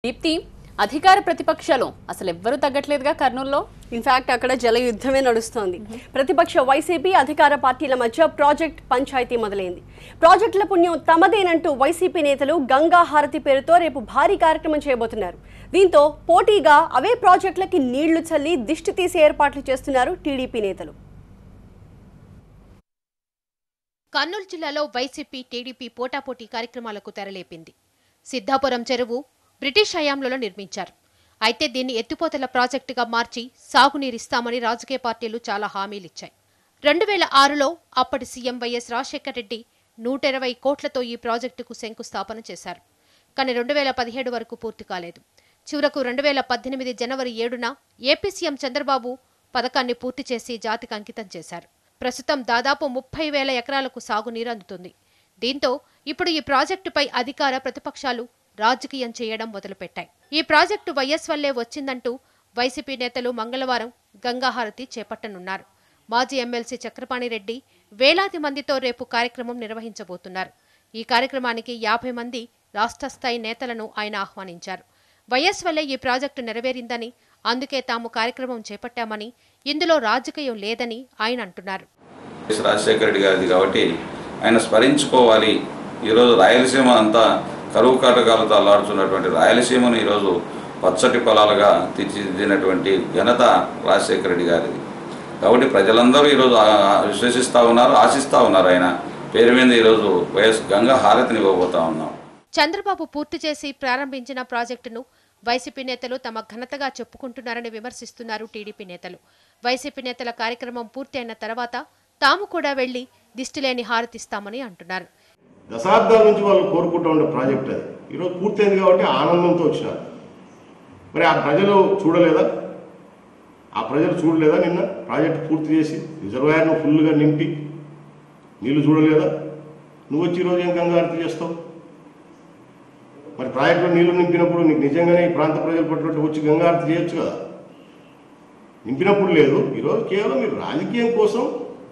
దీప్తి అధికార ప్రతిపక్షాలు అసలు ఎవ్వరూ తగ్గట్లేదుగా కర్నూలులో ఇన్ఫాక్ట్ అక్కడ జల యుద్ధమే నడుస్తోంది ప్రతిపక్ష వైసీపీ అధికార పార్టీల మధ్య ప్రాజెక్ట్ పంచాయతీ మొదలైంది ప్రాజెక్టుల పుణ్యం తమదేనంటూ వైసీపీ నేతలు గంగా హారతి పేరుతో రేపు భారీ కార్యక్రమం చేయబోతున్నారు దీంతో పోటీగా అవే ప్రాజెక్టులకి నీళ్లు చల్లి దిష్టి తీసే ఏర్పాట్లు చేస్తున్నారు టీడీపీ నేతలు కర్నూలు జిల్లాలో వైసీపీ టీడీపీ పోటాపోటీ కార్యక్రమాలకు తెరలేపింది సిద్ధాపురం చెరువు బ్రిటిష్ హయాంలో నిర్మించారు అయితే దీన్ని ఎత్తిపోతల ప్రాజెక్టుగా మార్చి సాగునీరిస్తామని రాజకీయ పార్టీలు చాలా హామీలిచ్చాయి రెండు వేల ఆరులో అప్పటి సీఎం వైఎస్ రాజశేఖర రెడ్డి నూట ఇరవై కోట్లతో ఈ ప్రాజెక్టుకు శంకుస్థాపన చేశారు కానీ రెండు వేల పదిహేడు వరకు పూర్తి కాలేదు చివరకు రెండు వేల పద్దెనిమిది జనవరి ఏడున ఏపీ సీఎం చంద్రబాబు పథకాన్ని పూర్తి చేసి జాతికి అంకితం చేశారు ప్రస్తుతం దాదాపు ముప్పై వేల ఎకరాలకు సాగునీరు అందుతుంది దీంతో ఇప్పుడు ఈ ప్రాజెక్టుపై అధికార ప్రతిపక్షాలు రాజకీయం చేయడం మొదలుపెట్టాయి ఈ ప్రాజెక్టు వైఎస్ వల్లే వచ్చిందంటూ వైసీపీ నేతలు మంగళవారం గంగాహారతి చేపట్టనున్నారు మాజీ ఎమ్మెల్సీ చక్రపాణి రెడ్డి వేలాది మందితో రేపు కార్యక్రమం నిర్వహించబోతున్నారు ఈ కార్యక్రమానికి యాభై మంది రాష్ట్ర స్థాయి నేతలను ఆయన ఆహ్వానించారు వైఎస్ వల్లే ఈ ప్రాజెక్టు నెరవేరిందని అందుకే తాము కార్యక్రమం చేపట్టామని ఇందులో రాజకీయం లేదని ఆయన అంటున్నారు వైఎస్ రాజశేఖర రెడ్డి గారిది కాబట్టి ఆయన స్మరించుకోవాలి ఈరోజు రాయలసీమ అంతా కరువు కాటకాలతో అల్లాడుతున్నటువంటి రాయలసీమను ఈరోజు పచ్చటి పొలాలుగా తీర్చిదిద్దినటువంటి ఘనత రాజశేఖర రెడ్డి గారిది కాబట్టి ప్రజలందరూ ఈరోజు ఆ- ఆ విశ్వసిస్తూ ఉన్నారు ఆశిస్తూ ఉన్నారు ఆయన పేరు మీద ఈరోజు వైఎస్ గంగా హారతిని ఇవ్వబోతా ఉన్నాం చంద్రబాబు పూర్తి చేసి ప్రారంభించిన ప్రాజెక్టును వైసీపీ నేతలు తమ ఘనతగా చెప్పుకుంటున్నారని విమర్శిస్తున్నారు టీడీపీ నేతలు వైసీపీ నేతల కార్యక్రమం పూర్తి అయిన తర్వాత తాము కూడా వెళ్లి దిష్టిలేని హారతిస్తామని అంటున్నారు దశాబ్దాల నుంచి వాళ్ళు కోరుకుంటూ ఉండే ప్రాజెక్ట్ అది ఈరోజు పూర్తయింది కాబట్టి ఆనందంతో వచ్చినారు మరి ఆ ప్రజలు చూడలేదా ఆ ప్రజలు చూడలేదా నిన్న ప్రాజెక్ట్ పూర్తి చేసి రిజర్వాయర్ను ఫుల్గా నింపి నీళ్లు చూడలేదా నువ్వు వచ్చి ఈరోజు ఏం కంగారు చేస్తావు మరి ప్రాజెక్టులో నీళ్లు నింపినప్పుడు నీకు నిజంగానే ఈ ప్రాంత ప్రజలు పట్టినట్టు వచ్చి గంగారతి చేయొచ్చు కదా నింపినప్పుడు లేదు ఈరోజు కేవలం మీరు రాజకీయం కోసం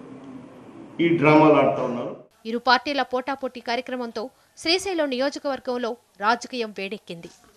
ఈ డ్రామాలు ఆడుతూ ఉన్నారు ఇరు పార్టీల పోటాపోటీ కార్యక్రమంతో శ్రీశైలం నియోజకవర్గంలో రాజకీయం వేడెక్కింది